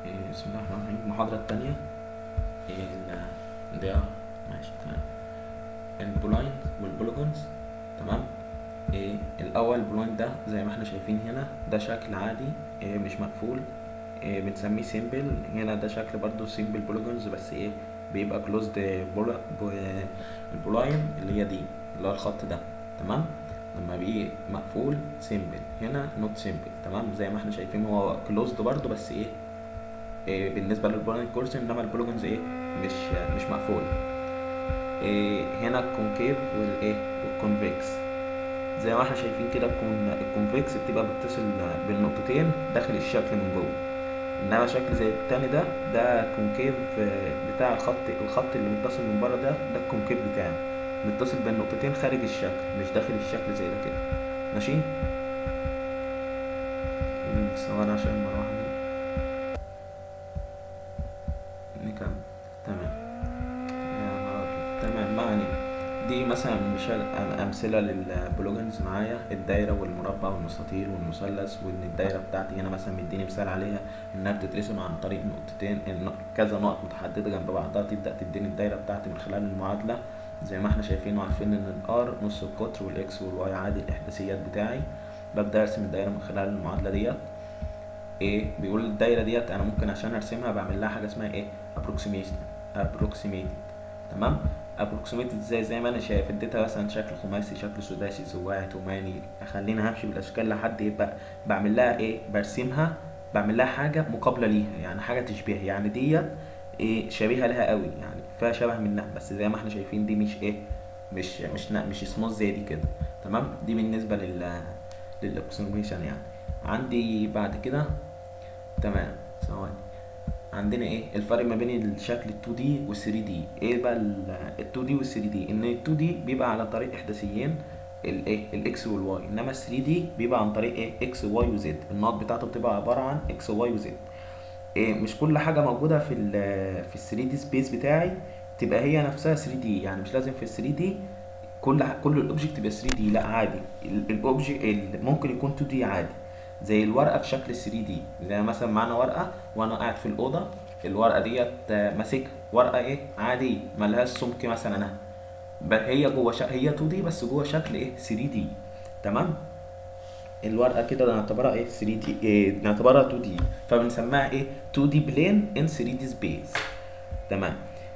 إيه، بسم الله الرحمن الرحيم المحاضرة التانية ال- ده ماشي تمام البلايند والبوليجونز تمام إيه الأول البلايند ده زي ما احنا شايفين هنا ده شكل عادي إيه مش مقفول إيه بنسميه سيمبل هنا ده شكل برضو سيمبل بوليجونز بس ايه بيبقى كلوزد البلاين اللي هي دي اللي هو الخط ده تمام لما بيجي مقفول سيمبل هنا نوت سيمبل تمام زي ما احنا شايفين هو كلوزد برضو بس ايه إيه بالنسبه للبوليجون كورس انما البوليجونز ايه مش مش مقفول إيه هنا الكونكيف والايه والكونفكس زي ما احنا شايفين كده الكون الكونفكس بتبقى بتتصل بالنقطتين داخل الشكل من جوه انما شكل زي التاني ده ده كونكيف آه، بتاع الخط الخط اللي متصل من بره ده ده الكونكيف بتاعه متصل بالنقطتين خارج الشكل مش داخل الشكل زي ده كده ماشي ثواني عشان المروحة دي نكمل تمام يا نهار أبيض. تمام ما علينا دي مثلا مثال أم- أمثلة للبلوجنز معايا الدايرة والمربع والمستطيل والمثلث وإن الدايرة بتاعتي هنا مثلا مديني مثال عليها إنها بتترسم عن طريق نقطتين الن- كذا نقط متحددة جنب بعضها تبدأ تديني الدايرة بتاعتي من خلال المعادلة زي ما احنا شايفين وعارفين إن الآر نص القطر والإكس والواي عادي الإحداثيات بتاعي ببدأ أرسم الدايرة من خلال المعادلة ديت ايه بيقول الدايره ديت انا ممكن عشان ارسمها بعمل لها حاجه اسمها ايه approximation approximated تمام approximated ازاي زي ما انا شايف اديتها مثلا شكل خماسي شكل سداسي سواعي ثماني خلينا همشي بالاشكال لحد يبقى بعمل لها ايه برسمها بعمل لها حاجه مقابله ليها يعني حاجه تشبه يعني ديت ايه شبيهه لها قوي يعني فيها شبه منها بس زي ما احنا شايفين دي مش ايه مش مش مش سموث زي دي كده تمام دي بالنسبه لل للابروكسيميشن يعني عندي بعد كده تمام ثواني عندنا ايه الفرق ما بين الشكل ال 2 دي وال 3 دي ايه بقى ال 2 دي وال 3 دي ان ال 2 دي بيبقى على طريق احداثيين الايه الاكس والواي انما ال 3 دي بيبقى عن طريق ايه اكس واي وزد النقط بتاعته بتبقى عباره عن اكس واي وزد إيه مش كل حاجه موجوده في ال في ال 3 دي سبيس بتاعي تبقى هي نفسها 3 دي يعني مش لازم في ال 3 دي كل ح- كل الاوبجكت يبقى 3 دي لا عادي الاوبجكت ممكن يكون 2 دي عادي زي الورقه في شكل 3 دي زي مثلا معانا ورقه وانا قاعد في الاوضه الورقه ديت آه، ماسكها ورقه ايه عاديه ملهاش سمك مثلا انا ب- هي جوه شك... هي 2 دي بس جوه شكل ايه 3 دي تمام الورقه كده نعتبرها ايه 3 دي إيه نعتبرها 2 دي فبنسميها ايه 2 دي بلين ان 3 دي سبيس تمام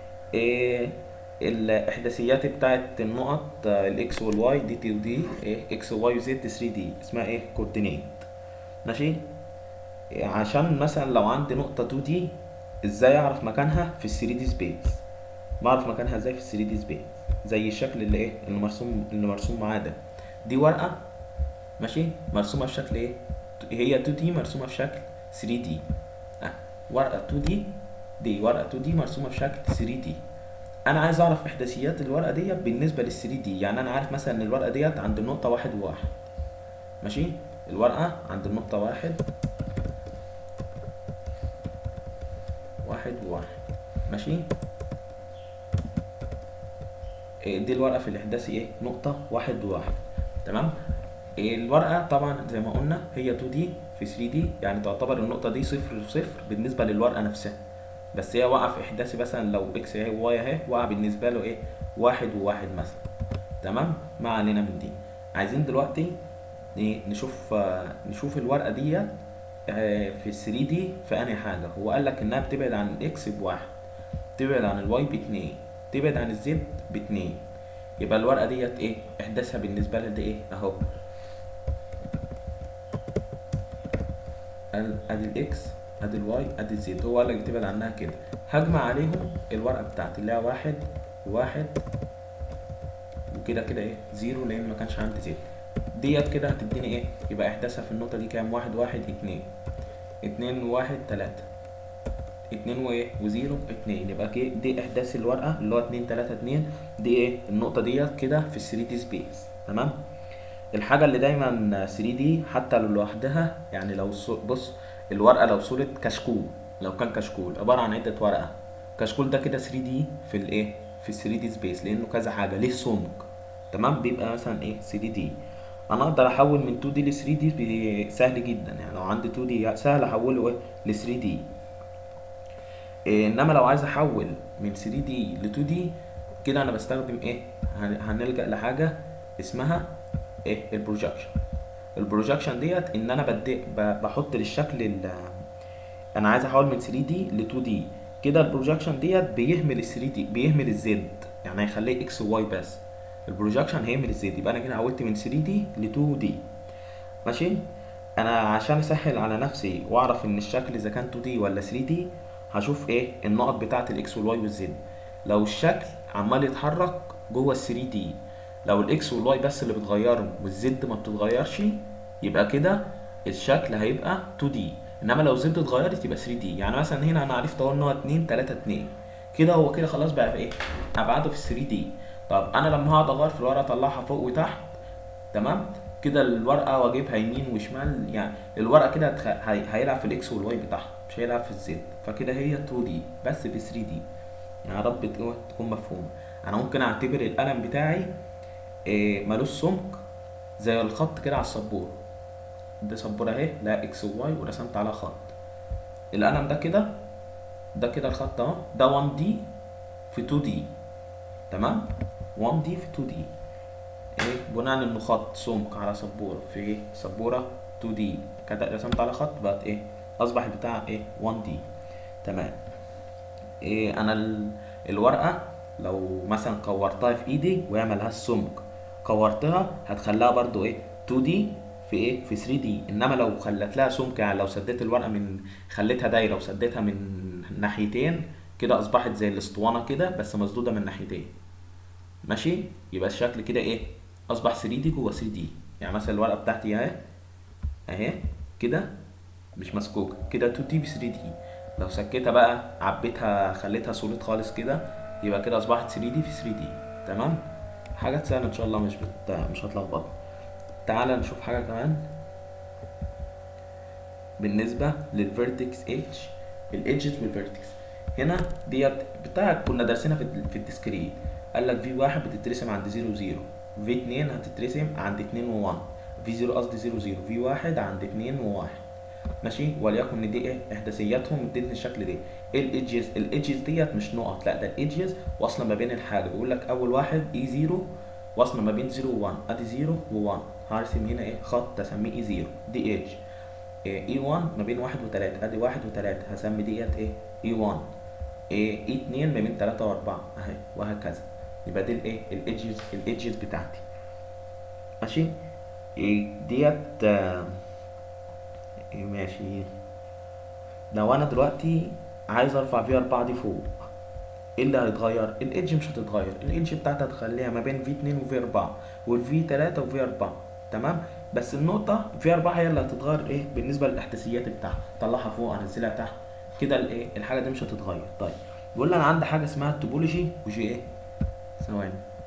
إيه الاحداثيات بتاعت النقط آه، الاكس والواي دي تي ودي ايه اكس وواي وزد 3 دي اسمها ايه كوردينيت ماشي إيه، عشان مثلا لو عندي نقطة 2 دي ازاي اعرف مكانها في ال 3 دي سبيس بعرف مكانها ازاي في ال 3 دي سبيس زي الشكل اللي ايه اللي مرسوم اللي مرسوم معاه ده دي ورقة ماشي مرسومة في شكل ايه هي 2 دي مرسومة في شكل 3 دي اه ورقة 2 دي دي ورقة 2 دي مرسومة في شكل 3 دي انا عايز اعرف احداثيات الورقة ديت بالنسبة لل 3 دي يعني انا عارف مثلا ان الورقة ديت عند النقطة واحد وواحد ماشي الورقة عند النقطة واحد واحد وواحد ماشي إيه دي الورقة في الإحداثي إيه نقطة واحد وواحد تمام إيه الورقة طبعا زي ما قلنا هي 2 دي في 3 دي يعني تعتبر النقطة دي صفر وصفر بالنسبة للورقة نفسها بس هي واقعة في إحداثي مثلا لو إكس أهي وواي أهي واقعة بالنسبة له إيه واحد وواحد مثلا تمام ما علينا من دي عايزين دلوقتي إيه نشوف آه، نشوف الورقة ديت آه، في ال 3 دي في انهي حاجه هو قال لك انها بتبعد عن الاكس بواحد تبعد عن الواي باتنين تبعد عن الزد باتنين يبقى الورقه ديت ايه احداثها بالنسبه لها دي ايه اهو ال- ادي الاكس ادي الواي ادي الزد هو قال لك بتبعد عنها كده هجمع عليهم الورقه بتاعتي اللي هي واحد واحد وكده كده ايه زيرو لان ما كانش عندي زد ديت كده هتديني ايه يبقى احداثها في النقطه دي كام واحد واحد اتنين اتنين واحد تلاتة اتنين وايه وزيرو اتنين يبقى كي دي احداث الورقة اللي هو اتنين تلاتة اتنين دي ايه النقطة ديت كده في الثري دي سبيس تمام الحاجة اللي دايما 3 دي حتى لو لوحدها يعني لو صو- بص الورقة لو صورة كشكول لو كان كشكول عبارة عن عدة ورقة كشكول ده كده 3 دي في الايه في ال 3 دي سبيس لانه كذا حاجة ليه سمك تمام بيبقى مثلا ايه 3 دي انا اقدر احول من 2 دي ل 3 دي سهل جدا يعني لو عندي 2 دي سهل احوله ايه ل 3 دي إيه انما لو عايز احول من 3 دي ل 2 دي كده انا بستخدم ايه هن- هنلجأ لحاجه اسمها ايه البروجكشن البروجكشن ديت ان انا بدي ب- بحط للشكل ال- انا عايز احول من 3 دي ل 2 دي كده البروجكشن ديت بيهمل ال 3 دي بيهمل الزد يعني هيخليه اكس وواي بس البروجكشن هيهمل الزد يبقى انا كده حولت من 3 دي ل 2 دي ماشي انا عشان اسهل على نفسي واعرف ان الشكل اذا كان 2 دي ولا 3 دي هشوف ايه النقط بتاعه الاكس والواي والزد لو الشكل عمال يتحرك جوه ال 3 دي لو الاكس والواي بس اللي بيتغيروا والزد ما بتتغيرش يبقى كده الشكل هيبقى 2 دي انما لو زد اتغيرت يبقى 3 دي يعني مثلا هنا انا عرفت اهو ان هو 2 3 2 كده هو كده خلاص بقى ايه ابعاده في 3 دي طب انا لما هقعد اغير في الورقه اطلعها فوق وتحت تمام كده الورقه واجيبها يمين وشمال يعني الورقه كده هتخ... هي... هيلعب في الاكس والواي بتاعها مش هيلعب في الزد فكده هي 2 دي بس في 3 دي يعني يا رب تكون تكون مفهومه انا ممكن اعتبر القلم بتاعي إيه ملوش سمك زي الخط كده على السبوره دي سبوره اهي لا اكس وواي ورسمت عليها خط القلم ده كده ده كده الخط اهو ده 1 دي في 2 دي تمام 1 دي في 2 دي ايه بناء انه خط سمك على سبوره في ايه سبوره 2 دي كده رسمت على خط بقت ايه اصبح بتاع ايه 1 دي تمام إيه انا ال... الورقه لو مثلا كورتها في ايدي وهي ملهاش سمك كورتها هتخليها برضو ايه 2 دي في ايه في 3 دي انما لو خلت لها سمك يعني لو سديت الورقه من خليتها دايره وسديتها من ناحيتين كده اصبحت زي الاسطوانه كده بس مسدوده من ناحيتين ماشي يبقى الشكل كده ايه اصبح 3 دي جوه 3 دي يعني مثلا الورقه بتاعتي اهي اهي كده مش مسكوكه كده 2 دي ب 3 دي لو سكيتها بقى عبيتها خليتها سوليد خالص كده يبقى كده اصبحت 3 دي في 3 دي تمام حاجات سهله ان شاء الله مش بت... مش هتلخبط تعال نشوف حاجه كمان بالنسبه للفيرتكس اتش الايدجز والفيرتكس هنا ديت بتاع كنا دارسينها في ال- في الديسكريت قال لك في واحد بتترسم عند 0 0 في 2 هتترسم عند 2 و1 في 0 قصدي 0 0 في واحد عند 2 و1 ماشي وليكن دي ايه احداثياتهم ادتني الشكل ده ايه الايدجز الايدجز ديت مش نقط لا ده الايدجز واصله ما بين الحاجه بيقول لك اول واحد اي 0 واصله ما بين 0 و1 ادي 0 و1 هرسم هنا ايه خط اسميه اي 0 دي ايدج اي 1 ما بين 1 و3 ادي 1 و3 هسمي ديت ايه اي 1 ايه اي 2 ما بين 3 و4 اهي وهكذا يبقى دي الايه الايدجز الايدجز بتاعتي ماشي إيه ديت آه، إيه ماشي لو انا دلوقتي عايز ارفع في 4 دي فوق ايه اللي هيتغير الايدج مش هتتغير الايدج بتاعتي هتخليها ما بين في 2 وفي 4 والفي 3 وفي 4 تمام بس النقطة في 4 هي اللي هتتغير ايه بالنسبة للاحداثيات بتاعها طلعها فوق انزلها تحت كده الايه الحاجة دي مش هتتغير طيب بيقول لي انا عندي حاجة اسمها التوبولوجي وجي ايه ثواني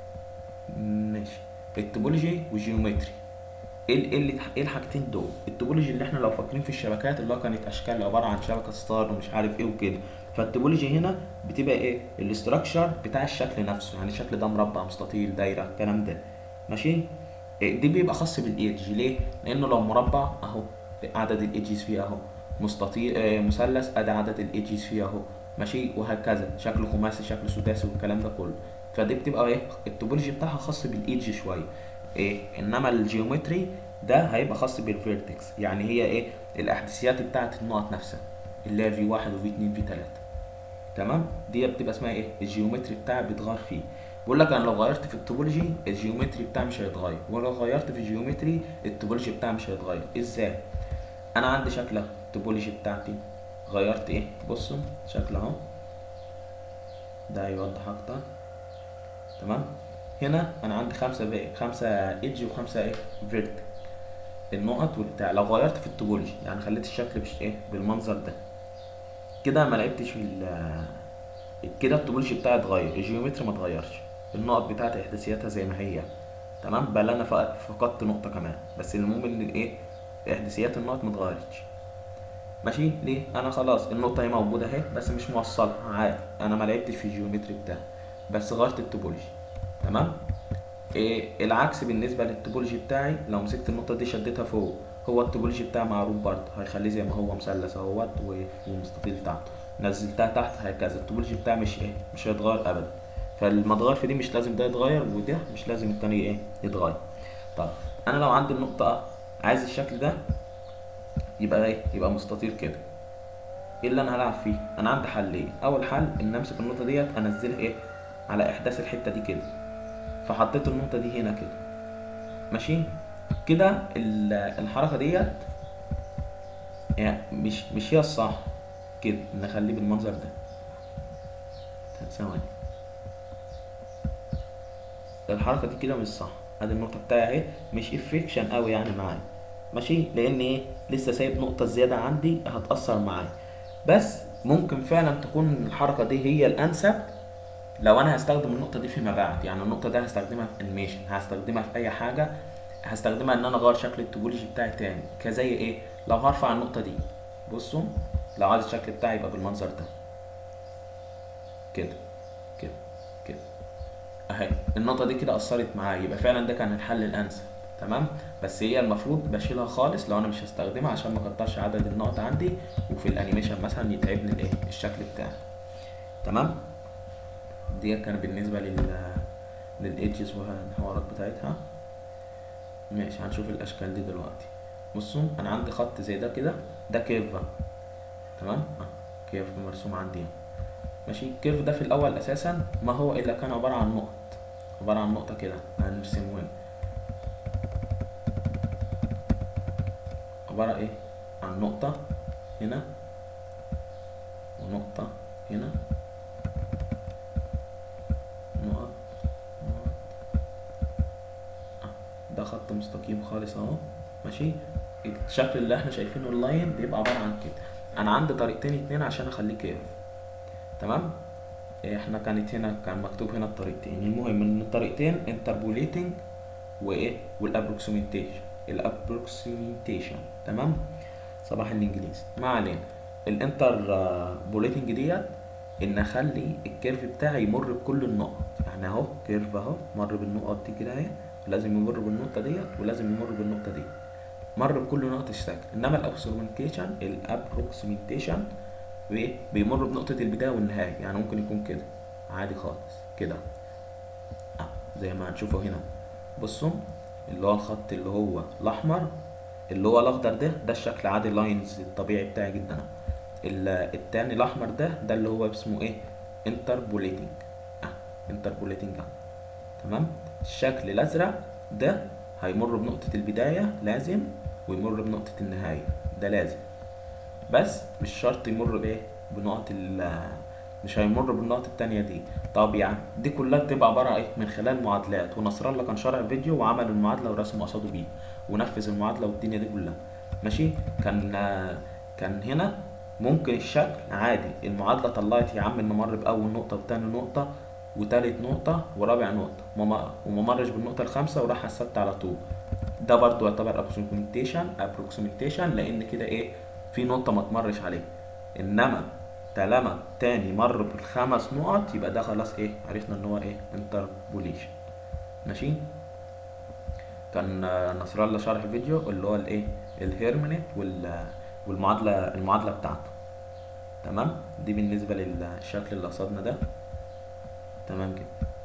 ماشي التوبولوجي والجيومتري ايه ال- ايه اللي ايه الحاجتين دول التوبولوجي اللي احنا لو فاكرين في الشبكات اللي هو كانت اشكال عباره عن شبكه ستار ومش عارف ايه وكده فالتوبولوجي هنا بتبقى ايه الاستراكشر بتاع الشكل نفسه يعني الشكل ده مربع مستطيل دايره الكلام ده ماشي إيه دي بيبقى خاص بالايدج ليه لانه لو مربع اهو عدد الايدجز فيه اهو مستطيل آه مثلث ادي عدد الايدجز فيه اهو ماشي وهكذا شكل خماسي شكل سداسي والكلام ده كله فدي بتبقى ايه التوبولوجي بتاعها خاص بالايدج شويه ايه انما الجيومتري ده هيبقى خاص بالفيرتكس يعني هي ايه الاحداثيات بتاعت النقط نفسها اللي هي في واحد وفي اتنين في تلاته تمام دي بتبقى اسمها ايه الجيومتري بتاعي بيتغير فيه بقول لك انا لو غيرت في التوبولوجي الجيومتري بتاعي مش هيتغير ولو غيرت في الجيومتري التوبولوجي بتاعي مش هيتغير ازاي انا عندي شكل التوبولوجي بتاعتي غيرت ايه بصوا شكل اهو ده يوضح اكتر تمام هنا انا عندي خمسة بقى خمسة ايدج وخمسة ايه فيرت النقط والبتاع لو غيرت في التوبولوجي يعني خليت الشكل بش ايه بالمنظر ده كده ما لعبتش في ال- كده التوبولوجي بتاعي اتغير الجيومتري ما اتغيرش النقط بتاعتي احداثياتها زي ما هي تمام بل انا فق- فقدت نقطة كمان بس المهم ان الايه احداثيات النقط ما اتغيرتش ماشي ليه انا خلاص النقطة هي موجودة اهي بس مش موصلها عادي انا ما لعبتش في الجيومتري بتاعي بس غيرت التوبولوجي تمام إيه العكس بالنسبه للتوبولوجي بتاعي لو مسكت النقطه دي شديتها فوق هو التوبولوجي بتاعي معروف برضه هيخليه زي ما هو مثلث اهوت و- والمستطيل بتاعته نزلتها تحت هكذا التوبولوجي بتاعي مش ايه مش هيتغير ابدا فالمتغير في دي مش لازم ده يتغير وده مش لازم التاني ايه يتغير طب انا لو عندي النقطة اه عايز الشكل ده يبقى ايه يبقى مستطيل كده ايه اللي انا هلعب فيه انا عندي حلين اول حل ان امسك النقطة ديت انزلها ايه على احداث الحتة دي كده فحطيت النقطة دي هنا كده ماشي كده ال- الحركة ديت يعني مش مش هي الصح كده نخليه بالمنظر ده ثواني الحركة دي كده مش صح ادي النقطة بتاعي اهي مش افكشن قوي يعني معايا ماشي لان ايه لسه سايب نقطة زيادة عندي هتأثر معايا بس ممكن فعلا تكون الحركة دي هي الانسب لو انا هستخدم النقطة دي فيما بعد يعني النقطة دي هستخدمها في انيميشن هستخدمها في اي حاجة هستخدمها ان انا اغير شكل التوبولوجي بتاعي تاني كزي ايه لو هرفع النقطة دي بصوا لو عايز الشكل بتاعي يبقى بالمنظر ده كده كده كده اهي النقطة دي كده أثرت معايا يبقى فعلا ده كان الحل الأنسب تمام بس هي المفروض بشيلها خالص لو أنا مش هستخدمها عشان ما اكترش عدد النقط عندي وفي الأنيميشن مثلا يتعبني الإيه الشكل بتاعي تمام دي كان بالنسبة لل للإيدجز والحوارات بتاعتها ماشي هنشوف الأشكال دي دلوقتي بصوا أنا عندي خط زي ده كده ده كيرف أهو. تمام اه كيرف مرسوم عندي هنا. ماشي الكيرف ده في الاول اساسا ما هو الا كان عباره عن نقط عباره عن نقطه كده هنرسمه هنا عباره ايه عن نقطه هنا ونقطه هنا نقط نقط آه، ده خط مستقيم خالص اهو ماشي الشكل اللي احنا شايفينه اللاين بيبقى عباره عن كده انا عندي طريقتين اتنين عشان اخليه كيرف تمام احنا كانت هنا كان مكتوب هنا الطريقتين المهم ان الطريقتين انتربوليتنج وايه والابروكسيميتيشن الابروكسيميتيشن تمام صباح الانجليزي ما علينا الانتر بوليتنج ديت ان اخلي الكيرف بتاعي يمر بكل النقط يعني اهو كيرف اهو مر بالنقط دي كده اهي ولازم يمر بالنقطه ديت ولازم يمر بالنقطه دي مر بكل نقط الشكل انما الابروكسيميتيشن الابروكسيميتيشن وايه بيمر بنقطة البداية والنهاية يعني ممكن يكون كده عادي خالص كده آه. زي ما هنشوفه هنا بصوا اللي هو الخط اللي هو الأحمر اللي هو الأخضر ده ده الشكل عادي اللاينز الطبيعي بتاعي جدا أهو. ال- التاني الأحمر ده ده اللي هو اسمه ايه انتربوليتنج اه انتربوليتنج اهو تمام الشكل الأزرق ده هيمر بنقطة البداية لازم ويمر بنقطة النهاية ده لازم بس مش شرط يمر بايه بنقط ال مش هيمر بالنقط التانية دي طب يعني دي كلها بتبقى عبارة ايه من خلال معادلات ونصر الله كان شارع فيديو وعمل المعادلة ورسم قصاده بيه ونفذ المعادلة والدنيا دي كلها ماشي كان كان هنا ممكن الشكل عادي المعادلة طلعت يا عم انه مر بأول نقطة وتاني نقطة وتالت نقطة ورابع نقطة وما وما مرش بالنقطة الخامسة وراح على السادسة على طول ده برضو يعتبر ابروكسيميتيشن ابروكسيميتيشن لان كده ايه في نقطة ما تمرش عليه انما طالما تاني مر بالخمس نقط يبقى ده خلاص ايه عرفنا ان هو ايه انتربوليشن ماشي كان آه، نصر الله شارح فيديو اللي هو الايه الهيرمنت وال والمعادلة المعادلة بتاعته تمام دي بالنسبة للشكل اللي قصدنا ده تمام كده